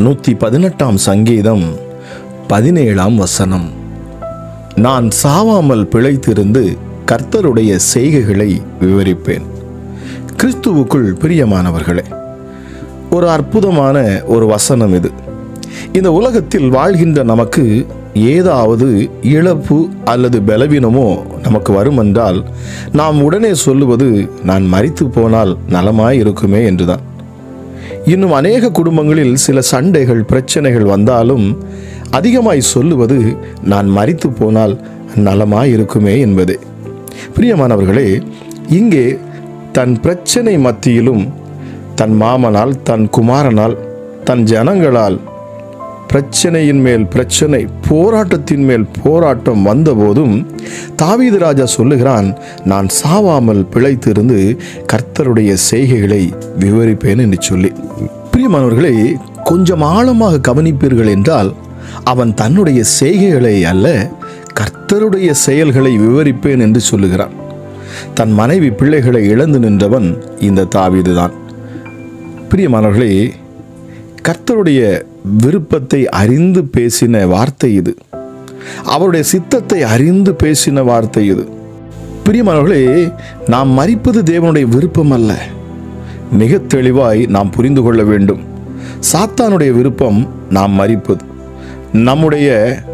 நூற்றி பதினெட்டாம் சங்கீதம் பதினேழாம் வசனம் நான் சாவாமல் பிழைத்திருந்து கர்த்தருடைய செய்கைகளை விவரிப்பேன் கிறிஸ்துவுக்குள் பிரியமானவர்களே ஒரு அற்புதமான ஒரு வசனம் இது இந்த உலகத்தில் வாழ்கின்ற நமக்கு ஏதாவது இழப்பு அல்லது பலவீனமோ நமக்கு வருமென்றால் நாம் உடனே சொல்லுவது நான் மரித்து போனால் நலமாய் இருக்குமே என்றுதான் இன்னும் அநேக குடும்பங்களில் சில சண்டைகள் பிரச்சனைகள் வந்தாலும் அதிகமாய் சொல்லுவது நான் மரித்து போனால் நலமாய் இருக்குமே என்பதே பிரியமானவர்களே இங்கே தன் பிரச்சனை மத்தியிலும் தன் மாமனால் தன் குமாரனால் தன் ஜனங்களால் பிரச்சனையின் மேல் பிரச்சனை போராட்டத்தின் மேல் போராட்டம் வந்தபோதும் தாவீது ராஜா சொல்லுகிறான் நான் சாவாமல் பிழைத்திருந்து கர்த்தருடைய செய்கைகளை விவரிப்பேன் என்று சொல்லி பிரியமானவர்களே கொஞ்சம் ஆழமாக கவனிப்பீர்கள் என்றால் அவன் தன்னுடைய செய்கைகளை அல்ல கர்த்தருடைய செயல்களை விவரிப்பேன் என்று சொல்லுகிறான் தன் மனைவி பிள்ளைகளை இழந்து நின்றவன் இந்த தாவீதுதான் பிரியமானவர்களே கர்த்தருடைய விருப்பத்தை அறிந்து பேசின வார்த்தை இது அவருடைய சித்தத்தை அறிந்து பேசின வார்த்தை இது பிரியமானவர்களே நாம் மறிப்பது தேவனுடைய விருப்பம் அல்ல மிக தெளிவாய் நாம் புரிந்து கொள்ள வேண்டும் சாத்தானுடைய விருப்பம் நாம் மறிப்பது நம்முடைய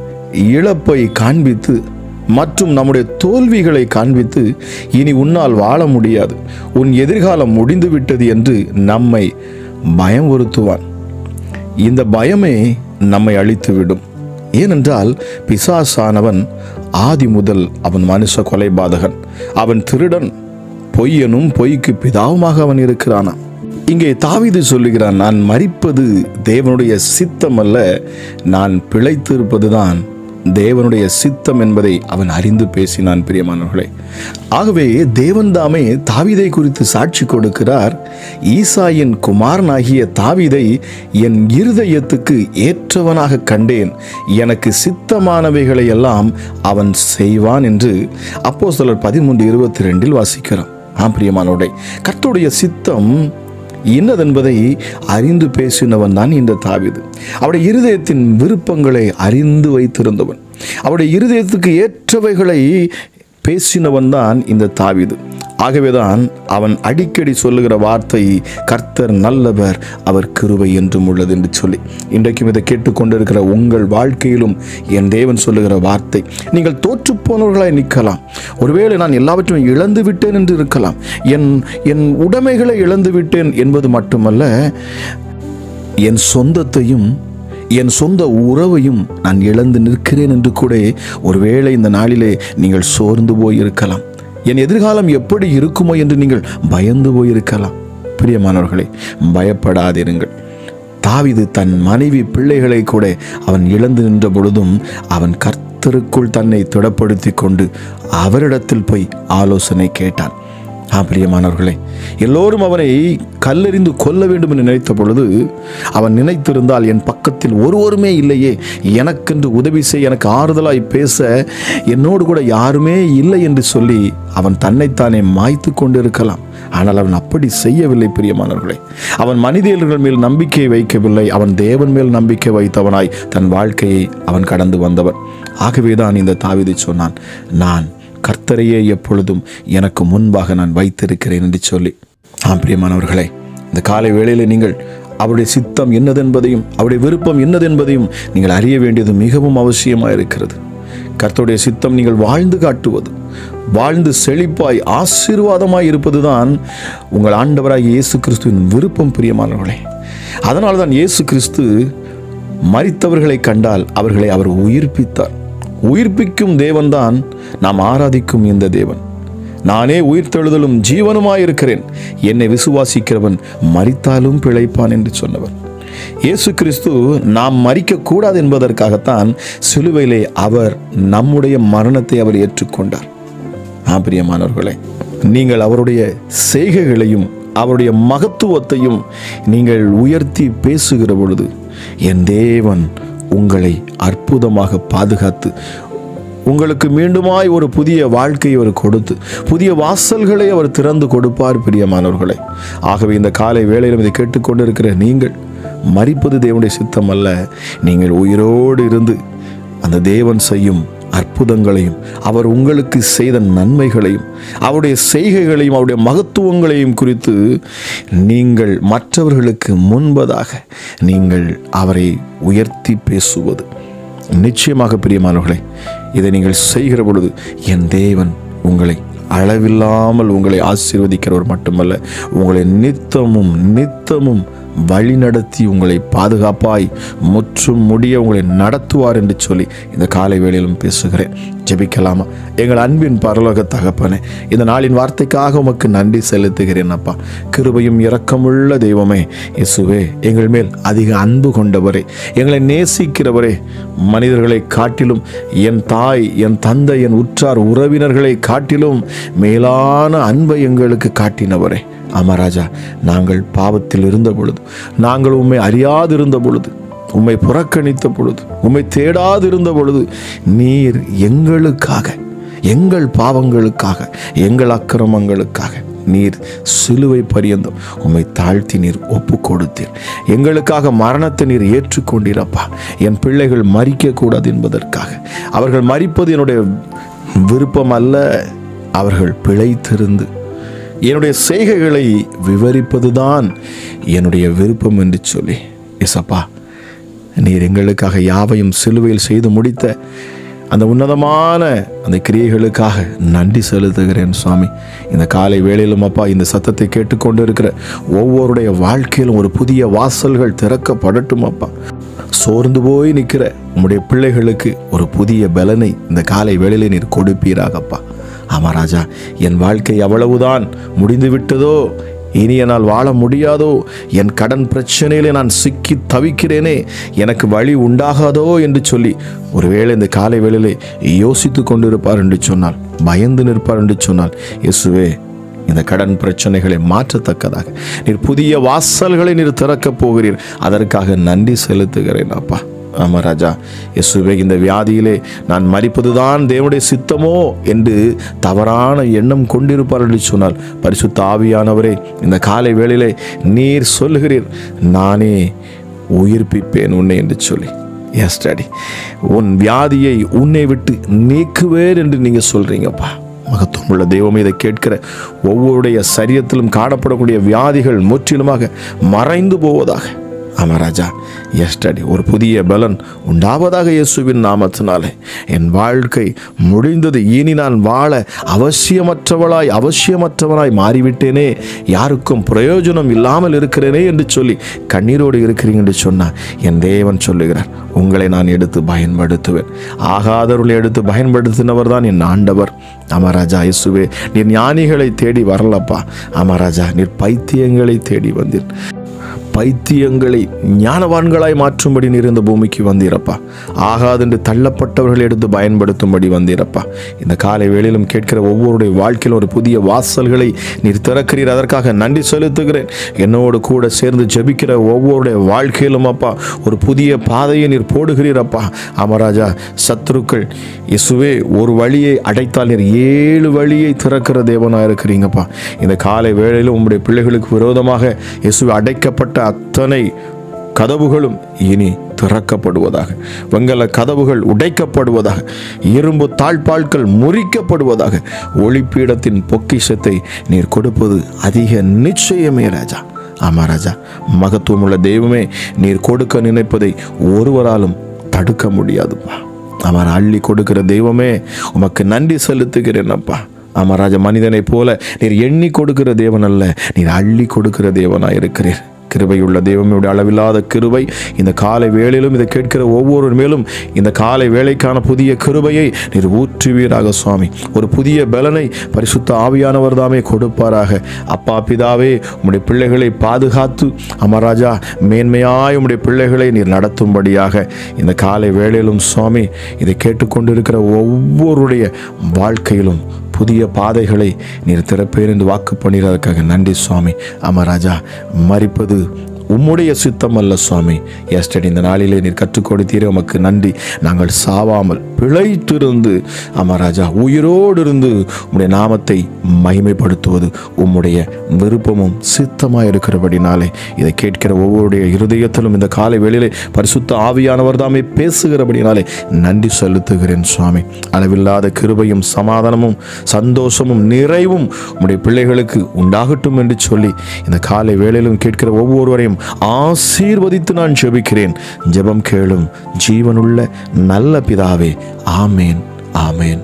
இழப்பை காண்பித்து மற்றும் நம்முடைய தோல்விகளை காண்பித்து இனி உன்னால் வாழ முடியாது உன் எதிர்காலம் முடிந்துவிட்டது என்று நம்மை பயமுறுத்துவான் இந்த பயமே நம்மை அழித்துவிடும் ஏனென்றால் பிசாசானவன் ஆதி முதல் அவன் மனுஷ கொலைபாதகன் அவன் திருடன் பொய்யனும் பொய்க்கு பிதாவுமாக அவன் இருக்கிறானா இங்கே தாவீது சொல்லுகிறான் நான் மறிப்பது தேவனுடைய சித்தம் அல்ல நான் பிழைத்திருப்பதுதான் தேவனுடைய சித்தம் என்பதை அவன் அறிந்து பேசினான் பிரியமானவர்களே ஆகவே தேவன் தாமே தாவீதை குறித்து சாட்சி கொடுக்கிறார் ஈசாயின் குமாரனாகிய தாவீதை என் இருதயத்துக்கு ஏற்றவனாக கண்டேன் எனக்கு சித்தமானவைகளை எல்லாம் அவன் செய்வான் என்று அப்போ சிலர் பதிமூன்று இருபத்தி ரெண்டில் வாசிக்கிறோம் ஆம் பிரியமானவர்களே கர்த்தருடைய சித்தம் இன்னதென்பதை அறிந்து பேசினவன் தான் இந்த தாவீது அவருடைய இருதயத்தின் விருப்பங்களை அறிந்து வைத்திருந்தவன் அவருடைய இருதயத்துக்கு ஏற்றவைகளை பேசினவன் தான் இந்த தாவீது ஆகவேதான் அவன் அடிக்கடி சொல்லுகிற வார்த்தை கர்த்தர் நல்லவர் அவர் கிருபை என்றும் உள்ளது என்று சொல்லி இன்றைக்கும் இதை கேட்டுக்கொண்டிருக்கிற உங்கள் வாழ்க்கையிலும் என் தேவன் சொல்லுகிற வார்த்தை நீங்கள் தோற்று போனவர்களாய் நிற்கலாம் ஒருவேளை நான் எல்லாவற்றையும் இழந்து விட்டேன் என்று இருக்கலாம் என் என் உடைமைகளை இழந்து விட்டேன் என்பது மட்டுமல்ல என் சொந்தத்தையும் என் சொந்த உறவையும் நான் இழந்து நிற்கிறேன் என்று கூட ஒருவேளை இந்த நாளிலே நீங்கள் சோர்ந்து போயிருக்கலாம் என் எதிர்காலம் எப்படி இருக்குமோ என்று நீங்கள் பயந்து போயிருக்கலாம் பிரியமானவர்களே பயப்படாதிருங்கள் தாவிது தன் மனைவி பிள்ளைகளை கூட அவன் இழந்து நின்ற பொழுதும் அவன் கர்த்தருக்குள் தன்னை திடப்படுத்தி கொண்டு அவரிடத்தில் போய் ஆலோசனை கேட்டான் ஆ பிரியமானவர்களே எல்லோரும் அவனை கல்லெறிந்து கொல்ல வேண்டும் என்று நினைத்த பொழுது அவன் நினைத்திருந்தால் என் பக்கத்தில் ஒருவருமே இல்லையே எனக்கென்று உதவி செய்ய எனக்கு ஆறுதலாய் பேச என்னோடு கூட யாருமே இல்லை என்று சொல்லி அவன் தன்னைத்தானே மாய்த்து கொண்டிருக்கலாம் ஆனால் அவன் அப்படி செய்யவில்லை பிரியமானவர்களே அவன் மனிதர்கள் மேல் நம்பிக்கை வைக்கவில்லை அவன் தேவன் மேல் நம்பிக்கை வைத்தவனாய் தன் வாழ்க்கையை அவன் கடந்து வந்தவன் ஆகவேதான் இந்த தாவிதை சொன்னான் நான் கர்த்தரையே எப்பொழுதும் எனக்கு முன்பாக நான் வைத்திருக்கிறேன் என்று சொல்லி ஆம் பிரியமானவர்களே இந்த காலை வேளையில் நீங்கள் அவருடைய சித்தம் என்னதென்பதையும் அவருடைய விருப்பம் என்னதென்பதையும் நீங்கள் அறிய வேண்டியது மிகவும் அவசியமாக இருக்கிறது கர்த்தருடைய சித்தம் நீங்கள் வாழ்ந்து காட்டுவது வாழ்ந்து செழிப்பாய் ஆசீர்வாதமாய் இருப்பதுதான் உங்கள் ஆண்டவராகிய இயேசு கிறிஸ்துவின் விருப்பம் பிரியமானவர்களே அதனால தான் இயேசு கிறிஸ்து மரித்தவர்களை கண்டால் அவர்களை அவர் உயிர்ப்பித்தார் உயிர்ப்பிக்கும் தேவன்தான் நாம் ஆராதிக்கும் இந்த தேவன் நானே உயிர்த்தெழுதலும் ஜீவனுமாயிருக்கிறேன் என்னை விசுவாசிக்கிறவன் மரித்தாலும் பிழைப்பான் என்று சொன்னவர் இயேசு கிறிஸ்து நாம் மறிக்கக்கூடாது என்பதற்காகத்தான் சிலுவையிலே அவர் நம்முடைய மரணத்தை அவர் ஏற்றுக்கொண்டார் ஆ பிரியமானவர்களே நீங்கள் அவருடைய செய்கைகளையும் அவருடைய மகத்துவத்தையும் நீங்கள் உயர்த்தி பேசுகிற பொழுது என் தேவன் உங்களை அற்புதமாக பாதுகாத்து உங்களுக்கு மீண்டுமாய் ஒரு புதிய வாழ்க்கையை அவர் கொடுத்து புதிய வாசல்களை அவர் திறந்து கொடுப்பார் பிரியமானவர்களே ஆகவே இந்த காலை வேளையிலும் இதை கேட்டுக்கொண்டிருக்கிற நீங்கள் மறிப்பது தேவனுடைய சித்தம் அல்ல நீங்கள் உயிரோடு இருந்து அந்த தேவன் செய்யும் அற்புதங்களையும் அவர் உங்களுக்கு செய்த நன்மைகளையும் அவருடைய செய்கைகளையும் அவருடைய மகத்துவங்களையும் குறித்து நீங்கள் மற்றவர்களுக்கு முன்பதாக நீங்கள் அவரை உயர்த்தி பேசுவது நிச்சயமாக பிரியமானவர்களே இதை நீங்கள் செய்கிற பொழுது என் தேவன் உங்களை அளவில்லாமல் உங்களை ஆசீர்வதிக்கிறவர் மட்டுமல்ல உங்களை நித்தமும் நித்தமும் வழி நடத்தி உங்களை பாதுகாப்பாய் முற்றும் முடிய உங்களை நடத்துவார் என்று சொல்லி இந்த காலை வேளையிலும் பேசுகிறேன் ஜெபிக்கலாமா எங்கள் அன்பின் பரலோக தகப்பனே இந்த நாளின் வார்த்தைக்காக உமக்கு நன்றி செலுத்துகிறேன் அப்பா கிருபையும் இரக்கமுள்ள தெய்வமே இயேசுவே எங்கள் மேல் அதிக அன்பு கொண்டவரே எங்களை நேசிக்கிறவரே மனிதர்களை காட்டிலும் என் தாய் என் தந்தை என் உற்றார் உறவினர்களை காட்டிலும் மேலான அன்பை எங்களுக்கு காட்டினவரே ஆமாராஜா நாங்கள் பாவத்தில் இருந்த பொழுது நாங்கள் உம்மை அறியாதிருந்த பொழுது உம்மை புறக்கணித்த பொழுது உம்மை தேடாதிருந்த பொழுது நீர் எங்களுக்காக எங்கள் பாவங்களுக்காக எங்கள் அக்கிரமங்களுக்காக நீர் சிலுவை பரியந்தம் உம்மை தாழ்த்தி நீர் ஒப்பு கொடுத்தீர் எங்களுக்காக மரணத்தை நீர் ஏற்றுக்கொண்டீரப்பா என் பிள்ளைகள் மறிக்கக்கூடாது என்பதற்காக அவர்கள் மறிப்பது என்னுடைய விருப்பம் அல்ல அவர்கள் பிழைத்திருந்து என்னுடைய செய்கைகளை விவரிப்பதுதான் என்னுடைய விருப்பம் என்று சொல்லி எசப்பா நீர் எங்களுக்காக யாவையும் சிலுவையில் செய்து முடித்த அந்த உன்னதமான அந்த கிரியைகளுக்காக நன்றி செலுத்துகிறேன் சுவாமி இந்த காலை வேளையிலும் அப்பா இந்த சத்தத்தை கேட்டுக்கொண்டு இருக்கிற ஒவ்வொருடைய வாழ்க்கையிலும் ஒரு புதிய வாசல்கள் திறக்கப்படட்டும் அப்பா சோர்ந்து போய் நிற்கிற உம்முடைய பிள்ளைகளுக்கு ஒரு புதிய பலனை இந்த காலை வேளையிலே நீர் கொடுப்பீராகப்பா ஆமா ராஜா என் வாழ்க்கை அவ்வளவுதான் முடிந்து விட்டதோ இனி என்னால் வாழ முடியாதோ என் கடன் பிரச்சனையிலே நான் சிக்கி தவிக்கிறேனே எனக்கு வழி உண்டாகாதோ என்று சொல்லி ஒருவேளை இந்த காலை வேளையிலே யோசித்து கொண்டிருப்பார் என்று சொன்னால் பயந்து நிற்பார் என்று சொன்னால் இயேசுவே இந்த கடன் பிரச்சனைகளை மாற்றத்தக்கதாக நீர் புதிய வாசல்களை நீர் திறக்கப் போகிறீர் அதற்காக நன்றி செலுத்துகிறேன் அப்பா ஆமா ராஜா இயேசுவே இந்த வியாதியிலே நான் மறிப்பதுதான் தேவனுடைய சித்தமோ என்று தவறான எண்ணம் கொண்டிருப்பார் என்று சொன்னால் பரிசுத்த ஆவியானவரே இந்த காலை வேளையிலே நீர் சொல்லுகிறீர் நானே உயிர்ப்பிப்பேன் உன்னை என்று சொல்லி எஸ் டாடி உன் வியாதியை உன்னை விட்டு நீக்குவேன் என்று நீங்க சொல்றீங்கப்பா மகத்துவம் உள்ள தெய்வமே இதை கேட்கிற ஒவ்வொருடைய சரீரத்திலும் காணப்படக்கூடிய வியாதிகள் முற்றிலுமாக மறைந்து போவதாக ஆமா ராஜா எஸ்டடி ஒரு புதிய பலன் உண்டாவதாக இயேசுவின் நாமத்தினாலே என் வாழ்க்கை முடிந்தது இனி நான் வாழ அவசியமற்றவளாய் அவசியமற்றவனாய் மாறிவிட்டேனே யாருக்கும் பிரயோஜனம் இல்லாமல் இருக்கிறேனே என்று சொல்லி கண்ணீரோடு இருக்கிறீங்க என்று சொன்னார் என் தேவன் சொல்லுகிறார் உங்களை நான் எடுத்து பயன்படுத்துவேன் ஆகாதவர்களை எடுத்து பயன்படுத்தினவர் தான் என் ஆண்டவர் அமராஜா இயேசுவே நீர் ஞானிகளை தேடி வரலப்பா அமராஜா நீர் பைத்தியங்களை தேடி வந்தீர் பைத்தியங்களை ஞானவான்களாய் மாற்றும்படி நீர் இந்த பூமிக்கு வந்தீரப்பா ஆகாதென்று தள்ளப்பட்டவர்களை எடுத்து பயன்படுத்தும்படி வந்தீரப்பா இந்த காலை வேளையிலும் கேட்கிற ஒவ்வொருடைய வாழ்க்கையிலும் ஒரு புதிய வாசல்களை நீர் திறக்கிறீர் அதற்காக நன்றி செலுத்துகிறேன் என்னோடு கூட சேர்ந்து ஜெபிக்கிற ஒவ்வொருடைய வாழ்க்கையிலும் அப்பா ஒரு புதிய பாதையை நீர் போடுகிறீரப்பா அமராஜா சத்ருக்கள் இயேசுவே ஒரு வழியை அடைத்தால் நீர் ஏழு வழியை திறக்கிற தேவனாக இருக்கிறீங்கப்பா இந்த காலை வேளையிலும் உம்முடைய பிள்ளைகளுக்கு விரோதமாக இயேசுவே அடைக்கப்பட்ட அத்தனை கதவுகளும் இனி திறக்கப்படுவதாக வெங்கல கதவுகள் உடைக்கப்படுவதாக இரும்பு தாழ்பால்கள் முறிக்கப்படுவதாக ஒளிப்பீடத்தின் பொக்கிஷத்தை நீர் கொடுப்பது அதிக நிச்சயமே ராஜா ஆமா ராஜா மகத்துவமுள்ள தெய்வமே நீர் கொடுக்க நினைப்பதை ஒருவராலும் தடுக்க முடியாதுப்பா அவர் அள்ளி கொடுக்கிற தெய்வமே உமக்கு நன்றி செலுத்துகிறேன் அப்பா ஆமா ராஜா மனிதனைப் போல நீர் எண்ணி கொடுக்கிற தேவன் அல்ல நீர் அள்ளி கொடுக்கிற தேவனாய் இருக்கிறீர் கிருபையுள்ள தெய்வமுடைய அளவில்லாத கிருபை இந்த காலை வேளையிலும் இதை கேட்கிற ஒவ்வொரு மேலும் இந்த காலை வேலைக்கான புதிய கிருபையை நீர் ஊற்றுவீராக சுவாமி ஒரு புதிய பலனை பரிசுத்த ஆவியானவர் தாமே கொடுப்பாராக அப்பா பிதாவே உம்முடைய பிள்ளைகளை பாதுகாத்து அமராஜா மேன்மையாய் உம்முடைய பிள்ளைகளை நீர் நடத்தும்படியாக இந்த காலை வேளையிலும் சுவாமி இதை கேட்டுக்கொண்டிருக்கிற ஒவ்வொருடைய வாழ்க்கையிலும் புதிய பாதைகளை நீர் திறப்பேன் என்று வாக்கு பண்ணிடுறதுக்காக நன்றி சுவாமி அமராஜா மறிப்பது உம்முடைய சித்தம் அல்ல சுவாமி எஸ்டடி இந்த நாளிலே நீர் கற்றுக் கொடுத்தீரே உமக்கு நன்றி நாங்கள் சாவாமல் பிழைத்திருந்து ஆமா ராஜா உயிரோடு இருந்து உம்முடைய நாமத்தை மகிமைப்படுத்துவது உம்முடைய விருப்பமும் சித்தமாக இருக்கிறபடினாலே இதை கேட்கிற ஒவ்வொருடைய இருதயத்திலும் இந்த காலை வேளையிலே பரிசுத்த ஆவியானவர் தாமே பேசுகிறபடினாலே நன்றி செலுத்துகிறேன் சுவாமி அளவில்லாத கிருபையும் சமாதானமும் சந்தோஷமும் நிறைவும் உம்முடைய பிள்ளைகளுக்கு உண்டாகட்டும் என்று சொல்லி இந்த காலை வேளையிலும் கேட்கிற ஒவ்வொருவரையும் ஆசீர்வதித்து நான் ஜெபிக்கிறேன் ஜெபம் கேளும் ஜீவனுள்ள நல்ல பிதாவே ஆமேன் ஆமேன்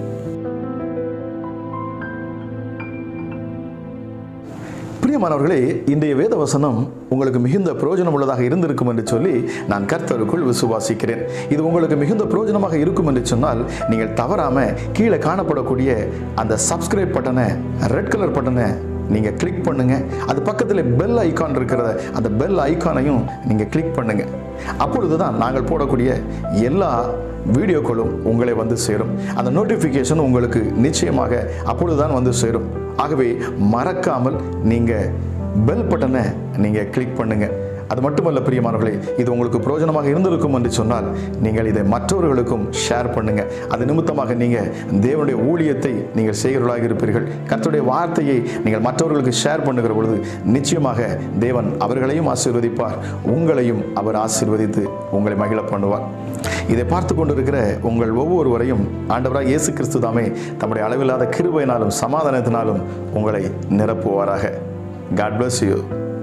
பிரியமானவர்களே இன்றைய வேத வசனம் உங்களுக்கு மிகுந்த பிரயோஜனம் உள்ளதாக இருந்திருக்கும் என்று சொல்லி நான் கர்த்தருக்குள் விசுவாசிக்கிறேன் இது உங்களுக்கு மிகுந்த பிரயோஜனமாக இருக்கும் என்று சொன்னால் நீங்கள் தவறாம கீழே காணப்படக்கூடிய அந்த சப்ஸ்கிரைப் பட்டனை ரெட் கலர் பட்டனை நீங்க கிளிக் பண்ணுங்க அது பக்கத்தில் பெல் ஐகான் இருக்கிறத அந்த பெல் ஐகானையும் நீங்க கிளிக் பண்ணுங்க அப்பொழுது தான் நாங்கள் போடக்கூடிய எல்லா வீடியோக்களும் உங்களை வந்து சேரும் அந்த நோட்டிஃபிகேஷன் உங்களுக்கு நிச்சயமாக அப்பொழுதுதான் வந்து சேரும் ஆகவே மறக்காமல் நீங்கள் பெல் பட்டனை நீங்கள் கிளிக் பண்ணுங்க அது மட்டுமல்ல பிரியமானவர்களே இது உங்களுக்கு பிரயோஜனமாக இருந்திருக்கும் என்று சொன்னால் நீங்கள் இதை மற்றவர்களுக்கும் ஷேர் பண்ணுங்க அது நிமித்தமாக நீங்கள் தேவனுடைய ஊழியத்தை நீங்கள் செய்கிறவர்களாக இருப்பீர்கள் கர்த்தருடைய வார்த்தையை நீங்கள் மற்றவர்களுக்கு ஷேர் பண்ணுகிற பொழுது நிச்சயமாக தேவன் அவர்களையும் ஆசீர்வதிப்பார் உங்களையும் அவர் ஆசீர்வதித்து உங்களை மகிழ பண்ணுவார் இதை பார்த்து கொண்டிருக்கிற உங்கள் ஒவ்வொருவரையும் ஆண்டவராக இயேசு கிறிஸ்து தாமே தம்முடைய அளவில்லாத கிருபையினாலும் சமாதானத்தினாலும் உங்களை நிரப்புவாராக காட் bless you